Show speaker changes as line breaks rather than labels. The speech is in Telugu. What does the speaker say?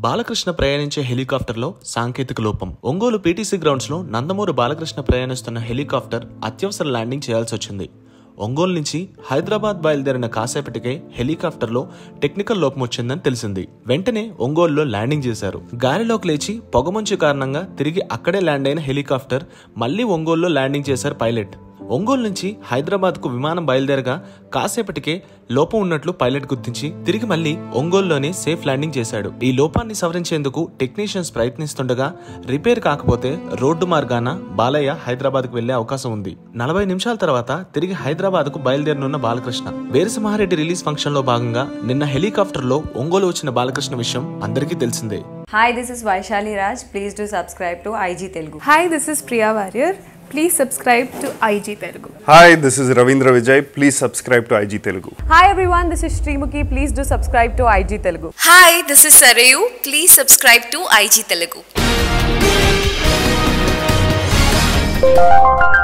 బాలకృష్ణ ప్రయాణించే హెలికాప్టర్లో సాంకేతిక లోపం ఒంగోలు పీటీసీ గ్రౌండ్స్ లో నందమూరి బాలకృష్ణ ప్రయాణిస్తున్న హెలికాప్టర్ అత్యవసర ల్యాండింగ్ చేయాల్సి వచ్చింది ఒంగోలు నుంచి హైదరాబాద్ బయలుదేరిన కాసేపటికే హెలికాప్టర్లో టెక్నికల్ లోపం వచ్చిందని తెలిసింది వెంటనే ఒంగోలులో ల్యాండింగ్ చేశారు గాలిలోకి లేచి పొగమంచు కారణంగా తిరిగి అక్కడే ల్యాండ్ అయిన హెలికాప్టర్ మళ్లీ ఒంగోలులో ల్యాండింగ్ చేశారు పైలట్ ఒంగోలు నుంచి హైదరాబాద్ కు విమానం బయలుదేరగా కాసేపటికే లోపం ఉన్నట్లు పైలట్ గుర్తించి తిరిగి మళ్ళీ ఒంగోలులోనే సేఫ్ ల్యాండింగ్ చేశాడు ఈ లోపాన్ని సవరించేందుకు టెక్నీషియన్స్ ప్రయత్నిస్తుండగా రిపేర్ కాకపోతే రోడ్డు మార్గాన బాలయ్య హైదరాబాద్ కు వెళ్లే అవకాశం ఉంది నలభై నిమిషాల తర్వాత తిరిగి హైదరాబాద్ కు బయలుదేరనున్న బాలకృష్ణ వీరసింహారెడ్డి రిలీజ్ ఫంక్షన్ లో భాగంగా నిన్న హెలికాప్టర్ లో ఒంగోలు వచ్చిన బాలకృష్ణ విషయం అందరికీ తెలిసిందే
Hi, this is Vaishali Raj. Please do subscribe to IG Telugu.
Hi, this is Priya Warrior. Please subscribe to IG Telugu.
Hi, this is Ravindra Vijay. Please subscribe to IG Telugu.
Hi everyone, this is Srimukhi. Please do subscribe to IG Telugu.
Hi this is Sarayu please subscribe to IG Telugu